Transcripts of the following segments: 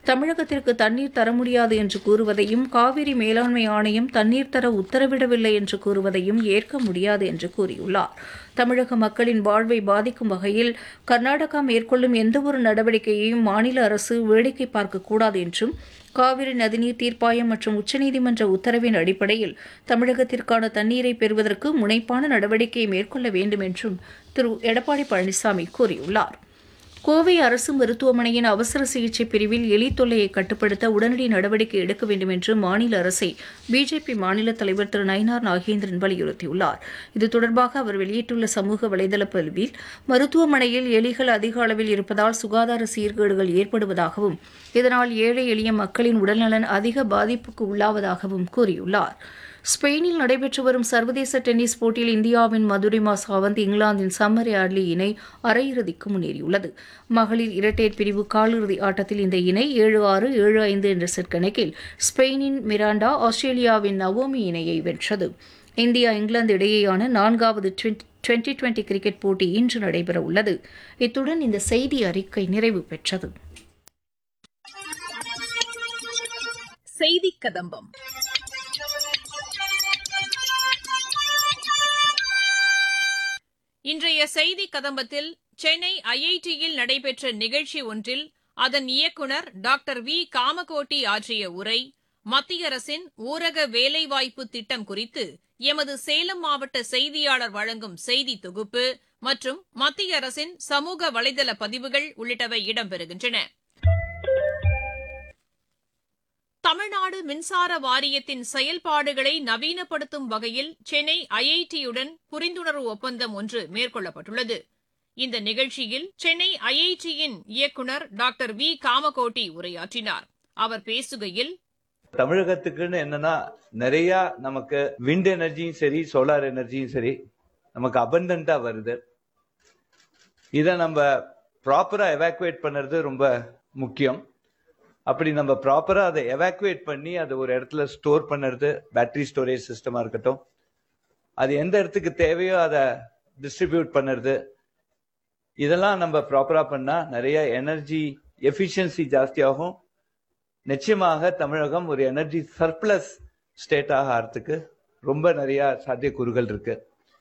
தமிழகத்திற்கு தண்ணீர் தர முடியாது என்று கூறுவதையும் காவிரி மேலாண்மை ஆணையம் தண்ணீர் தர உத்தரவிடவில்லை என்று கூறுவதையும் ஏற்க முடியாது என்று கூறியுள்ளார் தமிழக மக்களின் வாழ்வை பாதிக்கும் வகையில் கர்நாடகா மேற்கொள்ளும் எந்தவொரு நடவடிக்கையையும் மாநில அரசு வேடிக்கை பார்க்கக்கூடாது என்றும் காவிரி நதிநீர் தீர்ப்பாயம் மற்றும் உச்சநீதிமன்ற உத்தரவின் அடிப்படையில் தமிழகத்திற்கான தண்ணீரை பெறுவதற்கு முனைப்பான நடவடிக்கையை மேற்கொள்ள வேண்டும் என்றும் திரு எடப்பாடி பழனிசாமி கூறியுள்ளார் கோவை அரசு மருத்துவமனையின் அவசர சிகிச்சை பிரிவில் எலி தொல்லையை கட்டுப்படுத்த உடனடி நடவடிக்கை எடுக்க வேண்டும் என்று மாநில அரசை பிஜேபி மாநில தலைவர் திரு நயினார் நாகேந்திரன் வலியுறுத்தியுள்ளார் இது தொடர்பாக அவர் வெளியிட்டுள்ள சமூக வலைதள பதிவில் மருத்துவமனையில் எலிகள் அதிக அளவில் இருப்பதால் சுகாதார சீர்கேடுகள் ஏற்படுவதாகவும் இதனால் ஏழை எளிய மக்களின் உடல்நலன் அதிக பாதிப்புக்கு உள்ளாவதாகவும் கூறியுள்ளார் ஸ்பெயினில் நடைபெற்று வரும் சர்வதேச டென்னிஸ் போட்டியில் இந்தியாவின் மதுரிமா சாவந்த் இங்கிலாந்தின் சம்மர் யார்லி இணை அரையிறுதிக்கு முன்னேறியுள்ளது மகளிர் இரட்டையர் பிரிவு காலிறுதி ஆட்டத்தில் இந்த இணை ஏழு ஆறு ஏழு ஐந்து என்ற செட் கணக்கில் ஸ்பெயினின் மிராண்டா ஆஸ்திரேலியாவின் நவோமி இணையை வென்றது இந்தியா இங்கிலாந்து இடையேயான நான்காவது டுவெண்டி டுவெண்டி கிரிக்கெட் போட்டி இன்று நடைபெற உள்ளது இத்துடன் இந்த செய்தி அறிக்கை நிறைவு பெற்றது செய்தி கதம்பம் இன்றைய செய்தி கதம்பத்தில் சென்னை ஐஐடியில் நடைபெற்ற நிகழ்ச்சி ஒன்றில் அதன் இயக்குநர் டாக்டர் வி காமகோட்டி ஆற்றிய உரை மத்திய அரசின் ஊரக வேலைவாய்ப்பு திட்டம் குறித்து எமது சேலம் மாவட்ட செய்தியாளர் வழங்கும் செய்தி தொகுப்பு மற்றும் மத்திய அரசின் சமூக வலைதள பதிவுகள் உள்ளிட்டவை இடம்பெறுகின்றன தமிழ்நாடு மின்சார வாரியத்தின் செயல்பாடுகளை நவீனப்படுத்தும் வகையில் சென்னை ஐஐடியுடன் புரிந்துணர்வு ஒப்பந்தம் ஒன்று மேற்கொள்ளப்பட்டுள்ளது இந்த நிகழ்ச்சியில் சென்னை ஐஐடியின் இயக்குநர் டாக்டர் வி காமகோட்டி உரையாற்றினார் அவர் பேசுகையில் தமிழகத்துக்குன்னு என்னன்னா நிறைய நமக்கு விண்ட் எனர்ஜியும் சரி சோலார் எனர்ஜியும் சரி நமக்கு அபண்டண்டா வருது இதை நம்ம ப்ராப்பரா எவாக்குவேட் பண்ணுறது ரொம்ப முக்கியம் அப்படி நம்ம ப்ராப்பரா அதை எவாக்குவேட் பண்ணி அதை ஒரு இடத்துல ஸ்டோர் பண்ணுறது பேட்டரி ஸ்டோரேஜ் சிஸ்டமா இருக்கட்டும் அது எந்த இடத்துக்கு தேவையோ அதை டிஸ்ட்ரிபியூட் பண்ணுறது இதெல்லாம் நம்ம ப்ராப்பரா பண்ணா நிறைய எனர்ஜி எஃபிஷியன்சி ஜாஸ்தியாகும் நிச்சயமாக தமிழகம் ஒரு எனர்ஜி சர்ப்ளஸ் ஸ்டேட்டாக ஆகிறதுக்கு ரொம்ப நிறைய சாத்தியக்கூறுகள் இருக்கு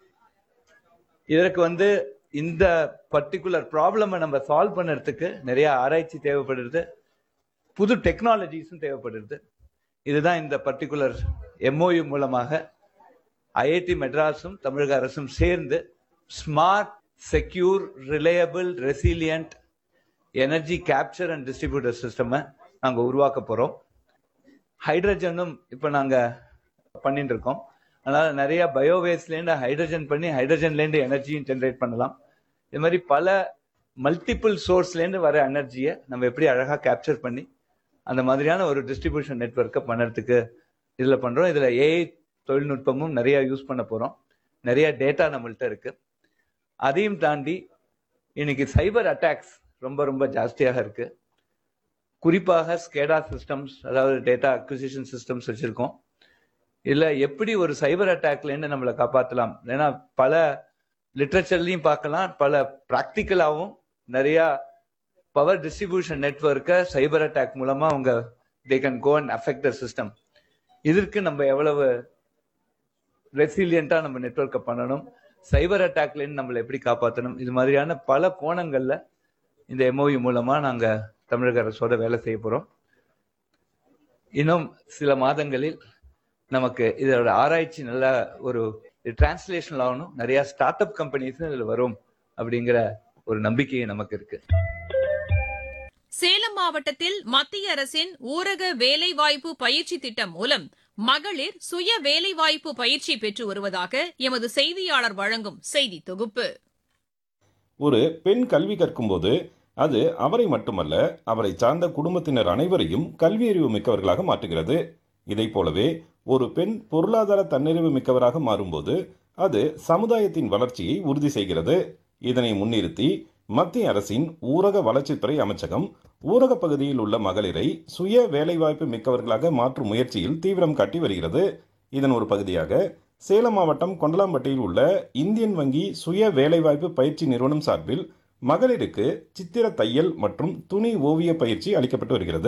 இதற்கு வந்து இந்த பர்டிகுலர் ப்ராப்ளமை நம்ம சால்வ் பண்ணுறதுக்கு நிறைய ஆராய்ச்சி தேவைப்படுறது புது டெக்னாலஜிஸும் தேவைப்படுறது இதுதான் இந்த பர்டிகுலர் எம்ஓயு மூலமாக ஐஐடி மெட்ராஸும் தமிழக அரசும் சேர்ந்து smart secure reliable resilient energy capture and distributor சிஸ்டமை நாங்கள் உருவாக்க போகிறோம் ஹைட்ரஜனும் இப்போ நாங்கள் பண்ணிட்டு இருக்கோம் அதனால் நிறைய பயோவேஸ்லேருந்து ஹைட்ரஜன் பண்ணி ஹைட்ரஜன்லேருந்து எனர்ஜியும் ஜென்ரேட் பண்ணலாம் இது மாதிரி பல மல்டிபிள் சோர்ஸ்லேருந்து வர எனர்ஜியை நம்ம எப்படி அழகாக கேப்சர் பண்ணி அந்த மாதிரியான ஒரு டிஸ்ட்ரிபியூஷன் நெட்ஒர்க்கை பண்ணுறதுக்கு இதில் பண்ணுறோம் இதில் ஏஐ தொழில்நுட்பமும் நிறைய யூஸ் பண்ண போகிறோம் நிறைய டேட்டா நம்மள்ட்ட இருக்கு அதையும் தாண்டி இன்னைக்கு சைபர் அட்டாக்ஸ் ரொம்ப ரொம்ப ஜாஸ்தியாக இருக்கு குறிப்பாக ஸ்கேடா சிஸ்டம்ஸ் அதாவது டேட்டா அக்விசிஷன் சிஸ்டம்ஸ் வச்சிருக்கோம் இதில் எப்படி ஒரு சைபர் அட்டாக்லேருந்து நம்மளை காப்பாற்றலாம் ஏன்னா பல லிட்ரேச்சர்லையும் பார்க்கலாம் பல ப்ராக்டிக்கலாகவும் நிறையா பவர் டிஸ்ட்ரிபியூஷன் நெட்ஒர்க்கை சைபர் அட்டாக் மூலமா அவங்க they can go and affect the system இதற்கு நம்ம எவ்வளவு ரெசிலியண்டா நம்ம நெட்ஒர்க்கை பண்ணணும் சைபர் அட்டாக்லேருந்து நம்மளை எப்படி காப்பாற்றணும் இது மாதிரியான பல கோணங்கள்ல இந்த எம்ஓயு மூலமா நாங்க தமிழக அரசோட வேலை செய்ய போறோம் இன்னும் சில மாதங்களில் நமக்கு இதோட ஆராய்ச்சி நல்ல ஒரு டிரான்ஸ்லேஷன் ஆகணும் நிறைய ஸ்டார்ட் அப் கம்பெனிஸும் இதில் வரும் அப்படிங்கிற ஒரு நம்பிக்கை நமக்கு இருக்கு சேலம் மாவட்டத்தில் மத்திய அரசின் ஊரக வேலைவாய்ப்பு பயிற்சி திட்டம் மூலம் மகளிர் சுய வேலைவாய்ப்பு பயிற்சி பெற்று வருவதாக எமது செய்தியாளர் வழங்கும் செய்தி தொகுப்பு ஒரு பெண் கல்வி கற்கும்போது அது அவரை மட்டுமல்ல அவரை சார்ந்த குடும்பத்தினர் அனைவரையும் கல்வியறிவு மிக்கவர்களாக மாற்றுகிறது இதைப் போலவே ஒரு பெண் பொருளாதார தன்னிறைவு மிக்கவராக மாறும்போது அது சமுதாயத்தின் வளர்ச்சியை உறுதி செய்கிறது இதனை முன்னிறுத்தி மத்திய அரசின் ஊரக வளர்ச்சித்துறை அமைச்சகம் ஊரக பகுதியில் உள்ள மகளிரை சுய வேலைவாய்ப்பு மிக்கவர்களாக மாற்றும் முயற்சியில் தீவிரம் காட்டி வருகிறது இதன் ஒரு பகுதியாக சேலம் மாவட்டம் கொண்டலாம்பட்டியில் உள்ள இந்தியன் வங்கி சுய வேலைவாய்ப்பு பயிற்சி நிறுவனம் சார்பில் மகளிருக்கு சித்திர தையல் மற்றும் துணி ஓவிய பயிற்சி அளிக்கப்பட்டு வருகிறது